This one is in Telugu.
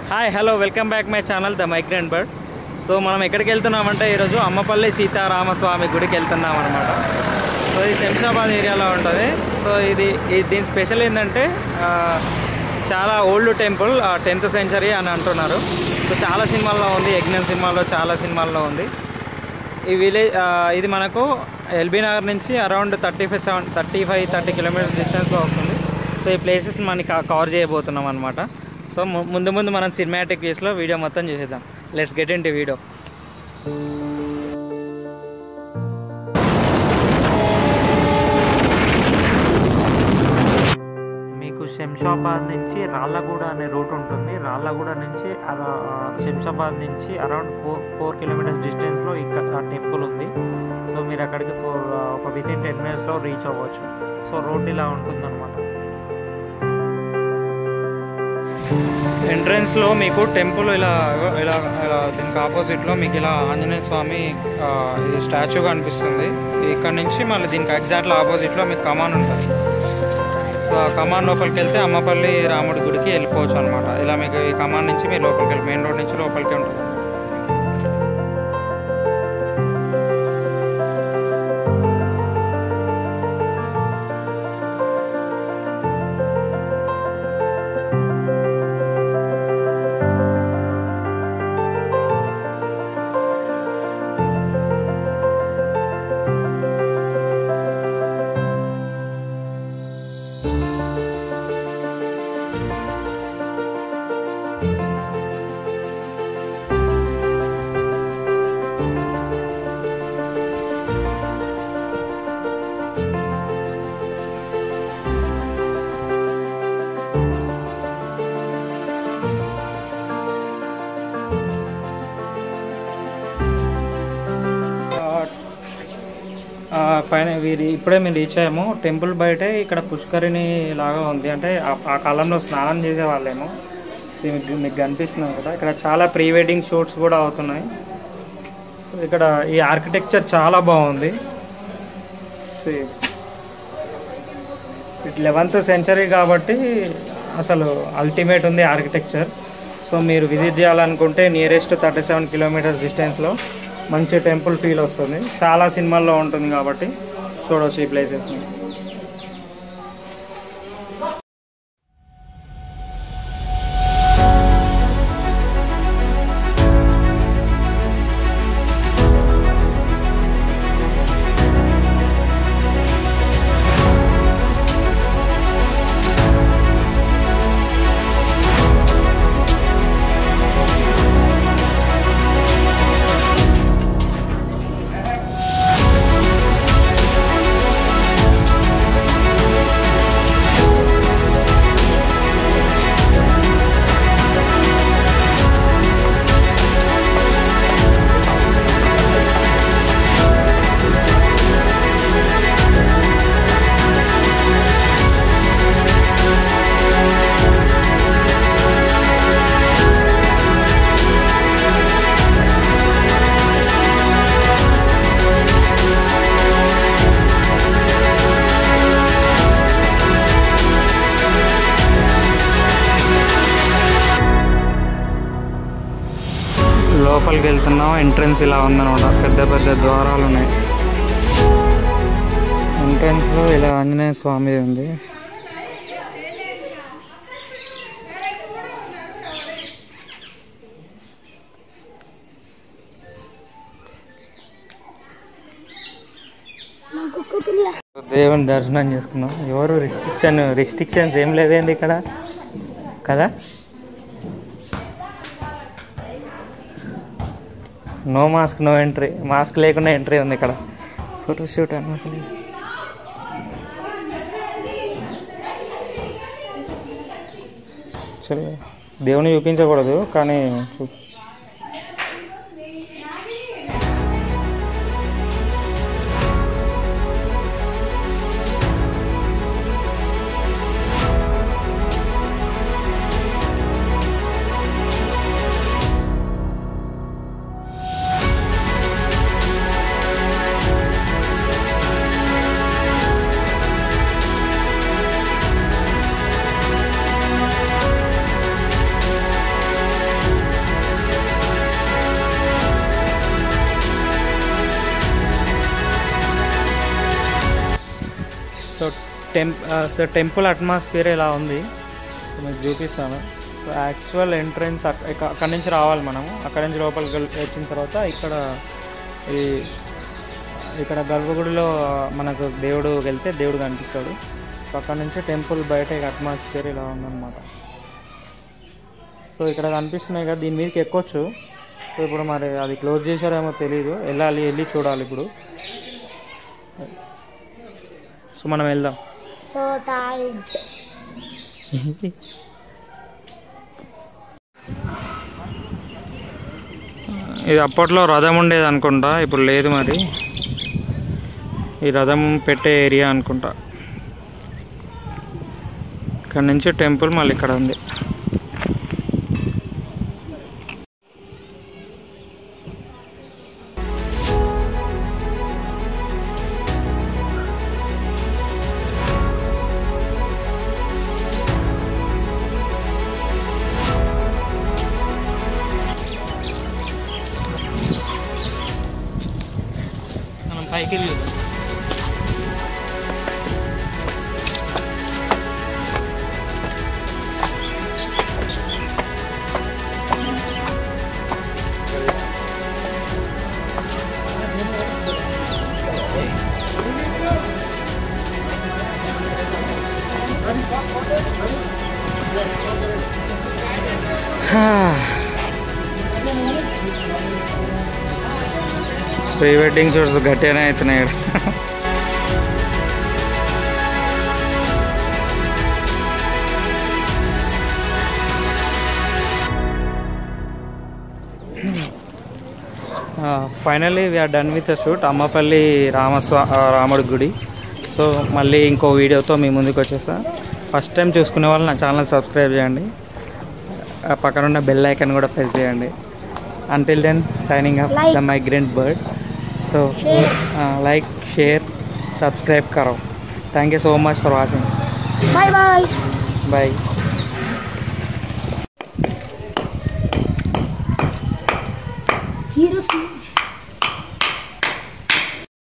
Hi hello welcome back my channel the migrant bird so మనం ఎక్కడికి వెళ్తున్నామంటే ఈరోజు అమ్మపల్లి సీతారామస్వామి గుడికి వెళ్తున్నాం అనమాట సో ఇది శంషాబాద్ ఏరియాలో ఉంటుంది సో ఇది ఇది దీని స్పెషల్ ఏంటంటే ఆ, చాలా ఓల్డ్ టెంపుల్ టెన్త్ సెంచరీ అని అంటున్నారు సో చాలా సినిమాల్లో ఉంది యజ్ఞం సినిమాలో చాలా సినిమాల్లో ఉంది ఈ విలేజ్ ఆ, ఇది మనకు ఎల్బీ నగర్ నుంచి around thirty five seven thirty five thirty kilometres డిస్టెన్స్లో వస్తుంది సో ఈ ప్లేసెస్ మనం కవర్ చేయబోతున్నాం అనమాట సో ము- ముందు ముందు మనం సినిమాటిక్ వ్యూస్లో వీడియో మొత్తం చేసేద్దాం let's get into video మీకు శంషాబాద్ నుంచి రాళ్ళగూడ అనే రూట్ ఉంటుంది రాళ్ళగూడ నుంచి అలా శంషాబాద్ నుంచి అరౌండ్ ఫోర్ ఫోర్ కిలోమీటర్స్ డిస్టెన్స్లో ఇక్కడ టెంపుల్ ఉంది సో మీరు అక్కడికి ఫోర్ ఒక విత్ ఇన్ టెన్ మినిట్స్లో రీచ్ అవ్వచ్చు సో రోడ్ ఇలా ఉంటుంది అనమాట ఎంట్రన్స్లో మీకు టెంపుల్ ఇలా ఇలా ఇలా దీనికి ఆపోజిట్లో మీకు ఇలా ఆంజనేయ స్వామి ఆ, ఇది స్టాచ్యూ కనిపిస్తుంది ఇక్కడ నుంచి మళ్ళీ దీనికి ఎగ్జాక్ట్లో ఆపోజిట్లో మీకు కమాన్ ఉంటుంది సో ఆ కమాన్ లోపలికి వెళ్తే అమ్మపల్లి రాముడి గుడికి వెళ్ళిపోవచ్చు అనమాట ఇలా మీకు ఈ కమాన్ నుంచి మీరు లోపలికి వెళ్ళి మెయిన్ రోడ్ నుంచి లోపలికి ఉంటుంది ఆ, పైన వీరి ఇప్పుడే మేము రీచ్ అయ్యాము టెంపుల్ బయటే ఇక్కడ పుష్కరిణి లాగా ఉంది అంటే ఆ- ఆ కాలంలో స్నానం చేసే వాళ్ళేమో సో మీకు మీకు కనిపిస్తున్నాం కదా ఇక్కడ చాలా ప్రీ వెడ్డింగ్ షూట్స్ కూడా అవుతున్నాయి సో ఇక్కడ ఈ ఆర్కిటెక్చర్ చాలా బాగుంది లెవెంత్ సెంచరీ కాబట్టి అసలు అల్టిమేట్ ఉంది ఆర్కిటెక్చర్ సో మీరు విజిట్ చేయాలనుకుంటే నియరెస్ట్ థర్టీ సెవెన్ కిలోమీటర్స్ డిస్టెన్స్లో మంచి టెంపుల్ ఫీల్ వస్తుంది చాలా సినిమాల్లో ఉంటుంది కాబట్టి చూడవచ్చు ఈ ప్లేసెస్ని లోపలికి వెళ్తున్నాం ఎంట్రన్స్ ఇలా ఉందన్నమాట పెద్ద పెద్ద ద్వారాలు ఉన్నాయి ఎంట్రన్స్ లో ఇలా ఆంజనేయ స్వామి ఉంది దేవుని దర్శనం చేసుకున్నాం ఎవరు రిస్ట్రిక్షన్ రిస్ట్రిక్షన్స్ ఏం లేదేంది ఇక్కడ కదా no mask no entry mask లేకుండా ఎంట్రీ ఉంది ఇక్కడ ఫోటో షూట్ అనమాట చలో దేవుని చూపించకూడదు కానీ చూ టెంప్ సో టెంపుల్ అట్మాస్ఫియర్ ఇలా ఉంది సో మీకు చూపిస్తాను సో యాక్చువల్ ఎంట్రన్స్ అక్కడి నుంచి రావాలి మనము అక్కడి నుంచి లోపలికి వెళ్- వచ్చిన తర్వాత ఇక్కడ ఈ ఇక్కడ గర్భగుడిలో మనకు దేవుడు వెళ్తే దేవుడు కనిపిస్తాడు సో అక్కడ నుంచి టెంపుల్ బయట అట్మాస్ఫియర్ ఇలా ఉందన్నమాట సో ఇక్కడ కనిపిస్తున్నాయి కదా దీని మీదకి ఎక్కొచ్చు సో ఇప్పుడు మరి అది క్లోజ్ చేశారేమో తెలియదు వెళ్ళాలి వెళ్ళి చూడాలి ఇప్పుడు సో మనం వెళ్దాం సో టైట్ ఇది అప్పట్లో రథం ఉండేది అనుకుంటా ఇప్పుడు లేదు మరి ఈ రథం పెట్టే ఏరియా అనుకుంటా ఇక్కడ నుంచి టెంపుల్ మళ్ళీ ఇక్కడ ఉంది మనం పైకి వెళ్ళి ప్రీ వెడ్డింగ్ షూట్స్ గట్టిగానే అవుతున్నాయి ఈడ. Finally we're done with the shoot Ammapalli రామస్వా ఆ, రాముడి గుడి సో మళ్ళీ ఇంకో వీడియోతో మీ ముందుకు వచ్చేస్తా ఫస్ట్ టైం చూసుకునే వాళ్ళు నా ఛానల్ సబ్స్క్రైబ్ చేయండి ఆ పక్కన ఉన్న బెల్ ఐకన్ కూడా ప్రెస్ చేయండి until then signing up Like. The migrant bird so Share. Like share subscribe కరో thank you so much for watching bye bye bye heroes